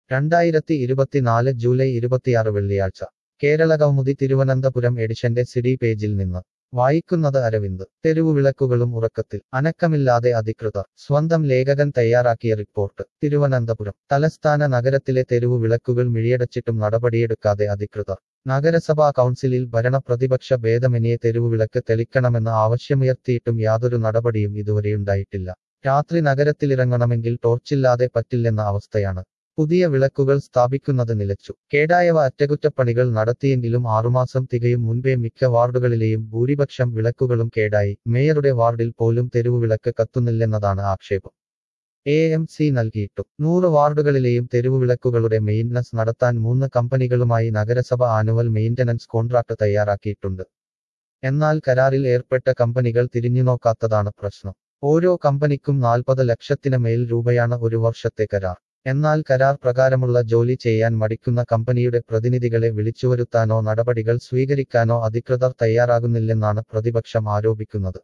രണ്ടായിരത്തി ഇരുപത്തിനാല് ജൂലൈ ഇരുപത്തിയാറ് വെള്ളിയാഴ്ച കേരള കൗമുദി തിരുവനന്തപുരം എഡിഷന്റെ സിഡി പേജിൽ നിന്ന് വായിക്കുന്നത് അരവിന്ദ് തെരുവുവിളക്കുകളും ഉറക്കത്തിൽ അനക്കമില്ലാതെ അധികൃതർ സ്വന്തം ലേഖകൻ തയ്യാറാക്കിയ റിപ്പോർട്ട് തിരുവനന്തപുരം തലസ്ഥാന നഗരത്തിലെ തെരുവു വിളക്കുകൾ മിഴിയടച്ചിട്ടും നടപടിയെടുക്കാതെ അധികൃതർ നഗരസഭാ കൗൺസിലിൽ ഭരണ പ്രതിപക്ഷ ഭേദമന്യേ തെരുവുവിളക്ക് തെളിക്കണമെന്ന ആവശ്യമുയർത്തിയിട്ടും യാതൊരു നടപടിയും ഇതുവരെയുണ്ടായിട്ടില്ല രാത്രി നഗരത്തിലിറങ്ങണമെങ്കിൽ ടോർച്ചില്ലാതെ പറ്റില്ലെന്ന അവസ്ഥയാണ് പുതിയ വിളക്കുകൾ സ്ഥാപിക്കുന്നത് നിലച്ചു കേടായവ അറ്റകുറ്റപ്പണികൾ നടത്തിയെങ്കിലും ആറുമാസം തികയും മുൻപേ മിക്ക വാർഡുകളിലെയും ഭൂരിപക്ഷം വിളക്കുകളും കേടായി മേയറുടെ വാർഡിൽ പോലും തെരുവുവിളക്ക് കത്തുന്നില്ലെന്നതാണ് ആക്ഷേപം എ എം സി നൽകിയിട്ടു നൂറ് വാർഡുകളിലെയും തെരുവുവിളക്കുകളുടെ മെയിൻ്റനൻസ് നടത്താൻ മൂന്ന് കമ്പനികളുമായി നഗരസഭ ആനുവൽ മെയിൻ്റനൻസ് കോൺട്രാക്ട് തയ്യാറാക്കിയിട്ടുണ്ട് എന്നാൽ കരാറിൽ ഏർപ്പെട്ട കമ്പനികൾ തിരിഞ്ഞുനോക്കാത്തതാണ് പ്രശ്നം ഓരോ കമ്പനിക്കും നാൽപ്പത് ലക്ഷത്തിന് മേൽ രൂപയാണ് ഒരു വർഷത്തെ കരാർ എന്നാൽ കരാർ പ്രകാരമുള്ള ജോലി ചെയ്യാൻ മടിക്കുന്ന കമ്പനിയുടെ പ്രതിനിധികളെ വിളിച്ചുവരുത്താനോ നടപടികൾ സ്വീകരിക്കാനോ അധികൃതർ തയ്യാറാകുന്നില്ലെന്നാണ് പ്രതിപക്ഷം ആരോപിക്കുന്നത്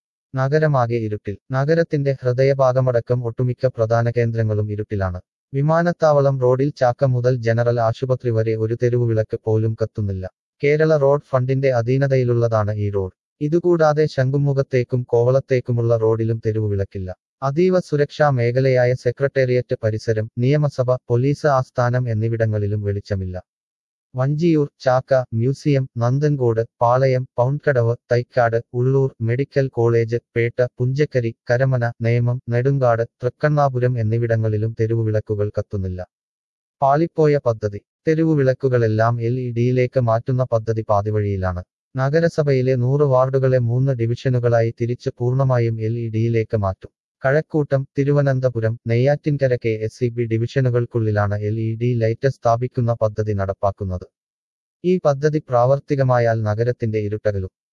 നഗരമാകെ ഇരുട്ടിൽ നഗരത്തിന്റെ ഹൃദയഭാഗമടക്കം ഒട്ടുമിക്ക പ്രധാന കേന്ദ്രങ്ങളും ഇരുട്ടിലാണ് വിമാനത്താവളം റോഡിൽ ചാക്ക മുതൽ ജനറൽ ആശുപത്രി വരെ ഒരു തെരുവുവിളക്ക് പോലും കത്തുന്നില്ല കേരള റോഡ് ഫണ്ടിന്റെ അധീനതയിലുള്ളതാണ് ഈ റോഡ് ഇതുകൂടാതെ ശംഖുമുഖത്തേക്കും കോവളത്തേക്കുമുള്ള റോഡിലും തെരുവുവിളക്കില്ല അതീവ സുരക്ഷാ മേഖലയായ സെക്രട്ടേറിയറ്റ് പരിസരം നിയമസഭ പോലീസ് ആസ്ഥാനം എന്നിവിടങ്ങളിലും വെളിച്ചമില്ല Vanchiyoor Chakka museum Nanthancode Palayam Pownkadavu Thycaud Ulloor medical college Pettah Punchakkari Karamana Nemom Nedumcaud Thrikkannapuram എന്നിവിടങ്ങളിലും തെരുവുവിളക്കുകൾ കത്തുന്നില്ല പാളിപ്പോയ പദ്ധതി തെരുവുവിളക്കുകളെല്ലാം എൽ ഇ ഡിയിലേക്ക് മാറ്റുന്ന പദ്ധതി പാതിവഴിയിലാണ് നഗരസഭയിലെ നൂറ് വാർഡുകളെ മൂന്ന് ഡിവിഷനുകളായി തിരിച്ച് പൂർണ്ണമായും എൽ ഇ ഡിയിലേക്ക് മാറ്റും Kazhakoottam Thiruvananthapuram Neyyattinkara K S C B ഡിവിഷനുകൾക്കുള്ളിലാണ് എൽ ഇ ഡി ലൈറ്റ് സ്ഥാപിക്കുന്ന പദ്ധതി നടപ്പാക്കുന്നത് ഈ പദ്ധതി പ്രാവർത്തികമായാൽ നഗരത്തിന്റെ ഇരുട്ടകലും